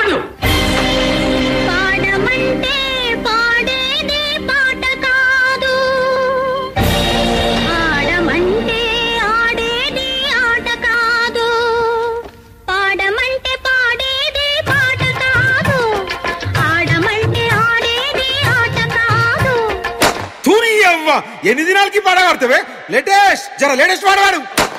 పాడు పాడమంటే పాడేది పాట కాదు ఆడమంటే ఆడేది ఆట కాదు పాడమంటే పాడేది పాట కాదు ఆడమంటే ఆడేది ఆట కాదు తూరి అవ్వ ఎన్ని దినాలకి పాడగడతావే లేటెస్ట్ జర లేటెస్ట్ పాడవాడు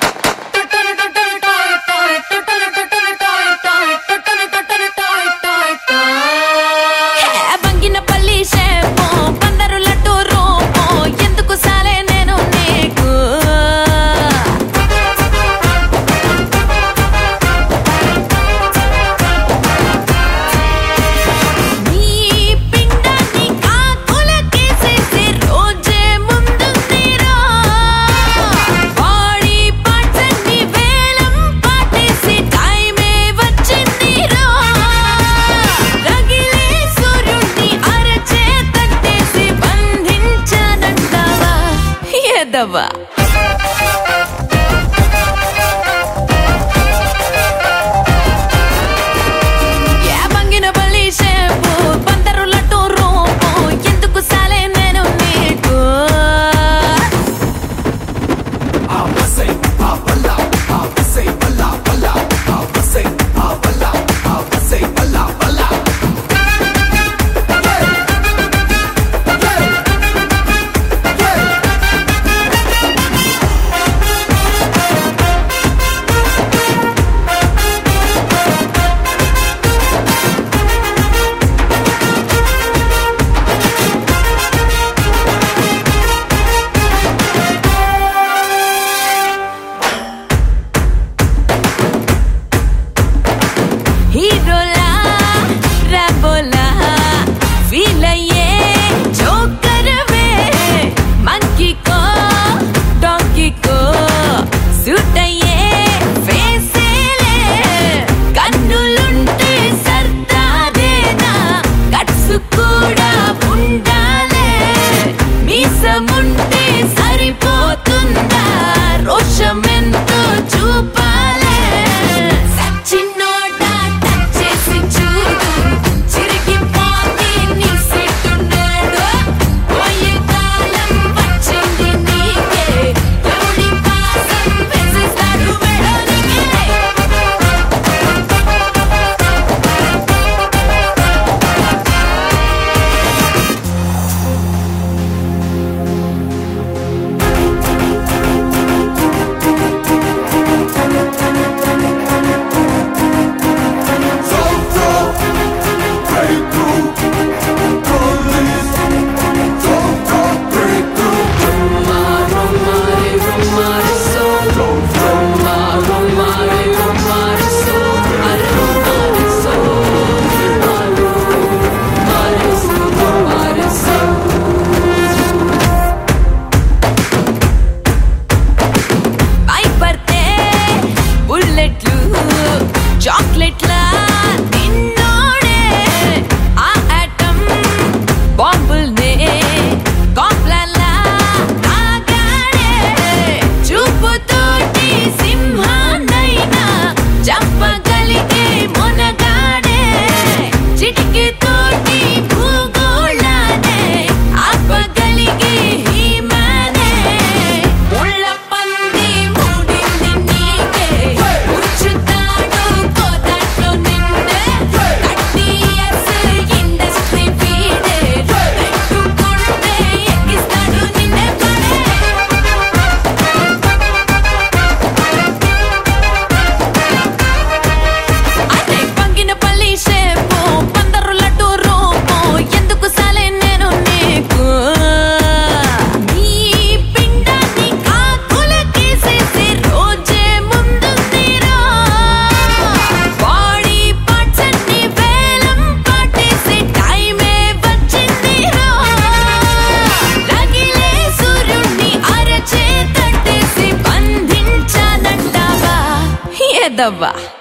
బంగిన పల్లి షేపో బందరు లడ్డు రూపో ఎందుకు సాలే నేను నీకు నీ పిండాన్ని కాకులకేసేసి రోజే ముందుందిరా బాడీ పార్ట్స్ అన్ని వేలం పాటేసి టైమే వచ్చిందిరా రగిలే సూర్యుడిని అరచే తట్టేసి బంధించానంటావా ఎదవా ఏ బంగిన బలి షేపు బందరు లడ్డు రూపు ఎందుకు సాలే నేను నీకు హీరోలా రాబోలా ఫీల్ అయ్యే జోకరవే మంకీకో డాంకీకో సూట్ అయ్యే ఫేసేలే కన్నులుంటే సర్దాదేనా కట్సు కూడా ఉండాలే మీసముంటే సరిపోతుందా రోషమెంతో చూపాలే సచ్చినోడా టచ్ చేసి చూడు చిరిగిపోతే నీ సెట్టున్నాడు పోయే కాలం వచ్చింది నీకే ఎవడి పాసం వేసేస్తాడు మెడోనికే భయపడితే బుల్లెట్లు చాక్లెట్ల నిన్నోడే ఆ ఆటం బాంబుల్నే కాంప్లాన్లా తాగాడే చూపుతోటి సింహాన్నైనా చంపగలిగే మునగాడే చిటికి తోటి భూగోళానే ఆపగలిగే హీమానే ముళ్ళ పంది మూడింది నీకే ఉంచుతాడు కోదాట్లో నిండే థర్టీ ఇయర్స్ ఇండస్ట్రీ వీడే పెట్టుకుంటే ఎక్కిస్తాడు నిన్నే పడే అదే పంగిన పల్లి షేపు పందరు లడ్డు రూపు ఎందుకు సాలే నేను నీకు నీ పిండాన్ని కాకులకేసేసి రోజే ముందుందిరా బాడీ పార్ట్స్ అన్ని వేలం పాటేసి టైమే వచ్చిందిరా రగిలే సూర్యుడిని అరచే తట్టేసి బంధించానంటావా ఎదవ్వా